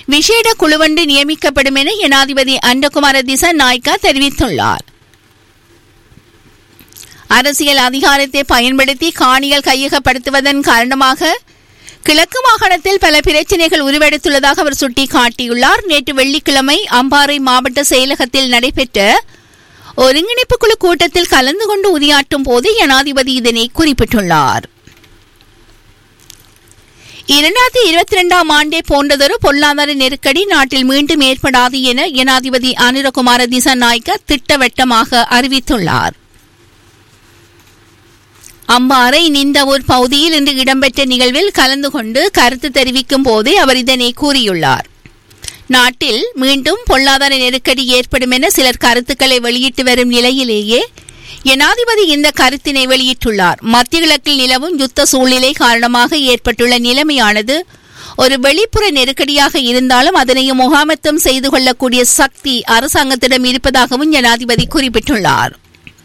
விசேட குழுவொன்று நியமிக்கப்படும் என ஜனாதிபதி அண்டகுமார திச நாய்க்கா தெரிவித்துள்ளார் அரசியல் அதிகாரத்தை பயன்படுத்தி காணிகள் கையகப்படுத்துவதன் காரணமாக கிழக்கு மாகாணத்தில் பல பிரச்சினைகள் உருவெடுத்துள்ளதாக அவர் சுட்டிக்காட்டியுள்ளார் நேற்று வெள்ளிக்கிழமை அம்பாறை மாவட்ட செயலகத்தில் நடைபெற்ற ஒருங்கிணைப்பு குழு கூட்டத்தில் கலந்து கொண்டு உரையாற்றும் போது ஜனாதிபதி இதனை குறிப்பிட்டுள்ளார் இரண்டாயிரத்தி இருபத்தி இரண்டாம் ஆண்டே போன்றதொரு பொருளாதார நெருக்கடி நாட்டில் மீண்டும் ஏற்படாது என ஜனாதிபதி அனுரகுமார திசநாயக்க திட்டவட்டமாக அறிவித்துள்ளார் அம்பாறை நிந்தவூர் பகுதியில் இன்று இடம்பெற்ற நிகழ்வில் கலந்து கொண்டு கருத்து தெரிவிக்கும் போதே அவர் இதனை கூறியுள்ளார் நாட்டில் மீண்டும் பொருளாதார நெருக்கடி ஏற்படும் என சிலர் கருத்துக்களை வெளியிட்டு வரும் நிலையிலேயே ஜனாதிபதி இந்த கருத்தினை வெளியிட்டுள்ளார் மத்திய கிழக்கில் நிலவும் யுத்த சூழ்நிலை காரணமாக ஏற்பட்டுள்ள நிலைமையானது ஒரு வெளிப்புற நெருக்கடியாக இருந்தாலும் அதனையும் முகாமத்துவம் செய்து கொள்ளக்கூடிய சக்தி அரசாங்கத்திடம் இருப்பதாகவும் ஜனாதிபதி குறிப்பிட்டுள்ளார்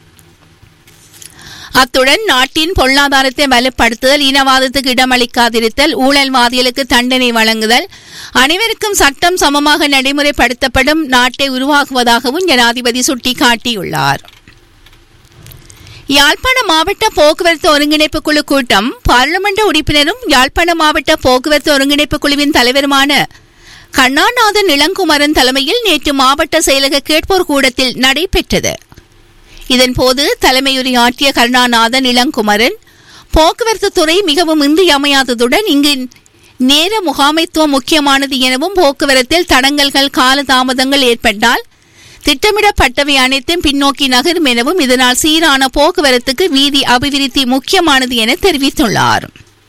அத்துடன் நாட்டின் பொருளாதாரத்தை வலுப்படுத்துதல் இனவாதத்துக்கு இடமளிக்காதிருத்தல் ஊழல்வாதிகளுக்கு தண்டனை வழங்குதல் அனைவருக்கும் சட்டம் சமமாக நடைமுறைப்படுத்தப்படும் நாட்டை உருவாக்குவதாகவும் ஜனாதிபதி சுட்டிக்காட்டியுள்ளார் யாழ்ப்பாண மாவட்ட போக்குவரத்து ஒருங்கிணைப்பு குழு கூட்டம் பாராளுமன்ற உறுப்பினரும் யாழ்ப்பாண மாவட்ட போக்குவரத்து ஒருங்கிணைப்பு குழுவின் தலைவருமான கண்ணாநாதன் இளங்குமரன் தலைமையில் நேற்று மாவட்ட செயலக கேட்போர் கூடத்தில் நடைபெற்றது இதன்போது தலைமையுரையாற்றிய கருணாநாதன் இளங்குமரன் போக்குவரத்து துறை மிகவும் இன்றியமையாததுடன் இங்கு நேர முகாமைத்துவம் முக்கியமானது எனவும் போக்குவரத்தில் தடங்கல்கள் காலதாமதங்கள் ஏற்பட்டால் திட்டமிடப்பட்டவை அனைத்தும் பின்னோக்கி நகரும் எனவும் இதனால் சீரான போக்குவரத்துக்கு வீதி அபிவிருத்தி முக்கியமானது என தெரிவித்துள்ளார்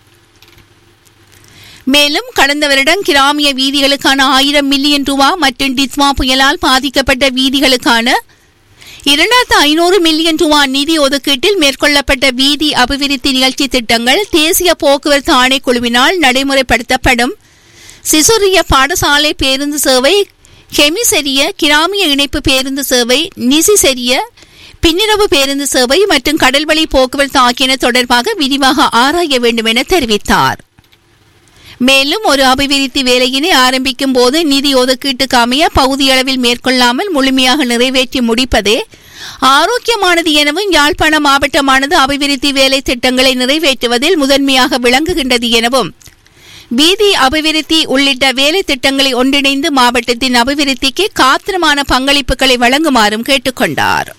மேலும் கடந்த வருடம் கிராமிய வீதிகளுக்கான ஆயிரம் மில்லியன் ரூபா மற்றும் டிஸ்மா புயலால் பாதிக்கப்பட்ட வீதிகளுக்கான இரண்டாயிரத்து ஐநூறு மில்லியன் ரூபா நிதி ஒதுக்கீட்டில் மேற்கொள்ளப்பட்ட வீதி அபிவிருத்தி நிகழ்ச்சி திட்டங்கள் தேசிய போக்குவரத்து ஆணைக்குழுவினால் நடைமுறைப்படுத்தப்படும் சிசுரிய பாடசாலை பேருந்து சேவை கெமிசெரிய கிராமிய இணைப்பு பேருந்து சேவை நிசிசெரிய பின்னிரவு பேருந்து சேவை மற்றும் கடல்வழி போக்குவரத்து ஆகியன தொடர்பாக விரிவாக ஆராய வேண்டும் என தெரிவித்தார் மேலும் ஒரு அபிவிருத்தி வேலையினை ஆரம்பிக்கும் போது நிதி ஒதுக்கீட்டுக்கு அமைய பகுதியளவில் மேற்கொள்ளாமல் முழுமையாக நிறைவேற்றி முடிப்பதே ஆரோக்கியமானது எனவும் யாழ்ப்பாண மாவட்டமானது அபிவிருத்தி வேலை திட்டங்களை நிறைவேற்றுவதில் முதன்மையாக விளங்குகின்றது எனவும் வீதி அபிவிருத்தி உள்ளிட்ட வேலை திட்டங்களை ஒன்றிணைந்து மாவட்டத்தின் அபிவிருத்திக்கு காத்திரமான பங்களிப்புகளை வழங்குமாறும் கேட்டுக்கொண்டார்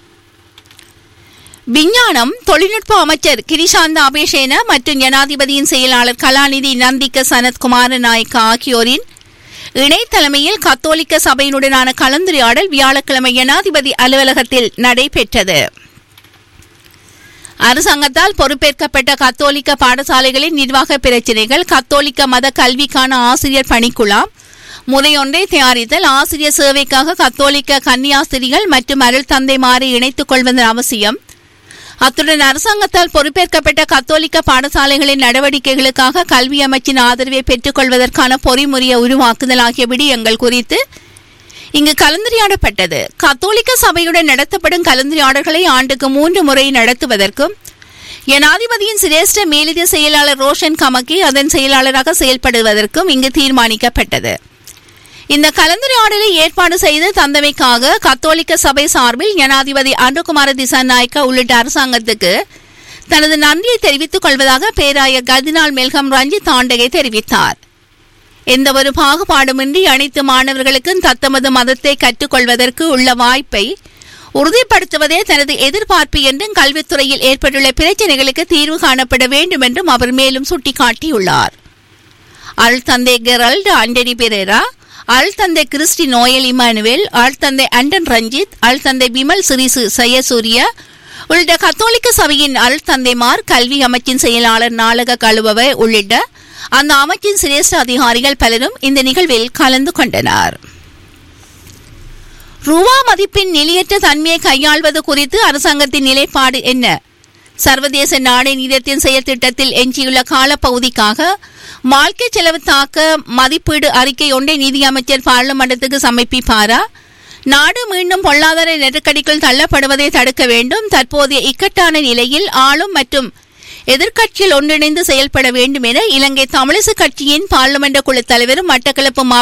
விஞ்ஞானம் தொழில்நுட்ப அமைச்சர் கிரிசாந்த அபேஷேன மற்றும் ஜனாதிபதியின் செயலாளர் கலாநிதி நந்திக்க சனத்குமார நாயக்க ஆகியோரின் இணைத்தலைமையில் கத்தோலிக்க சபையினுடனான கலந்துரையாடல் வியாழக்கிழமை ஜனாதிபதி அலுவலகத்தில் நடைபெற்றது அரசாங்கத்தால் பொறுப்பேற்கப்பட்ட கத்தோலிக்க பாடசாலைகளின் நிர்வாக பிரச்சினைகள் கத்தோலிக்க மத கல்விக்கான ஆசிரியர் பணிக்குழாம் முறையொன்றை தயாரித்தல் ஆசிரியர் சேவைக்காக கத்தோலிக்க கன்னியாஸ்திரிகள் மற்றும் அருள் தந்தைமாரை இணைத்துக் கொள்வதன் அவசியம் அத்துடன் அரசாங்கத்தால் பொறுப்பேற்கப்பட்ட கத்தோலிக்க பாடசாலைகளின் நடவடிக்கைகளுக்காக கல்வி அமைச்சின் ஆதரவை பெற்றுக் கொள்வதற்கான பொறிமுறையை உருவாக்குதல் ஆகிய விடயங்கள் குறித்து இங்கு கலந்துரையாடப்பட்டது கத்தோலிக்க சபையுடன் நடத்தப்படும் கலந்துரையாடல்களை ஆண்டுக்கு மூன்று முறை நடத்துவதற்கும் ஜனாதிபதியின் சிரேஷ்ட மேலதிக செயலாளர் ரோஷன் கமக்கி அதன் செயலாளராக செயல்படுவதற்கும் இங்கு தீர்மானிக்கப்பட்டது இந்த கலந்துரையாடலை ஏற்பாடு செய்து தந்தமைக்காக கத்தோலிக்க சபை சார்பில் ஜனாதிபதி அனுகுமார திசாநாயக்க உள்ளிட்ட அரசாங்கத்துக்கு தனது நன்றியை தெரிவித்துக் கொள்வதாக பேராயர் கர்தினால் மெல்கம் ரஞ்சித் தாண்டகை தெரிவித்தார் எந்தவொரு பாகுபாடுமின்றி அனைத்து மாணவர்களுக்கும் தத்தமது மதத்தை கற்றுக்கொள்வதற்கு உள்ள வாய்ப்பை உறுதிப்படுத்துவதே தனது எதிர்பார்ப்பு என்றும் கல்வித்துறையில் ஏற்பட்டுள்ள பிரச்சினைகளுக்கு தீர்வு காணப்பட வேண்டும் என்றும் அவர் மேலும் சுட்டிக்காட்டியுள்ளார் அல் தந்தை கெரல்ட் ஆண்டனி பெரேரா அல் தந்தை கிறிஸ்டி நோயல் இமானுவேல் அல் தந்தை அண்டன் ரஞ்சித் அல் தந்தை விமல் சிறிசு சயசூரியா உள்ளிட்ட கத்தோலிக்க சபையின் அல் தந்தைமார் கல்வி அமைச்சின் செயலாளர் நாடக கழுவவை உள்ளிட்ட அந்த அமைச்சின் சிரேஷ்ட அதிகாரிகள் பலரும் இந்த நிகழ்வில் கலந்து கொண்டனர் ரூபா மதிப்பின் நிலையற்ற தன்மையை கையாள்வது குறித்து அரசாங்கத்தின் நிலைப்பாடு என்ன சர்வதேச நாணய நிதியத்தின் செயற்திட்டத்தில் எஞ்சியுள்ள காலப்பகுதிக்காக வாழ்க்கை செலவு தாக்க மதிப்பீடு அறிக்கை ஒன்றை நிதியமைச்சர் பார்லிமன்றத்துக்கு சமர்ப்பிப்பாரா நாடு மீண்டும் பொருளாதார நெருக்கடிக்குள் தள்ளப்படுவதை தடுக்க வேண்டும் தற்போதைய இக்கட்டான நிலையில் ஆளும் மற்றும் எதிர்க்கட்சியில் ஒன்றிணைந்து செயல்பட வேண்டும் என இலங்கை தமிழிசு கட்சியின் பார்லிமெண்ட் குழு தலைவரும் மட்டக்களப்பு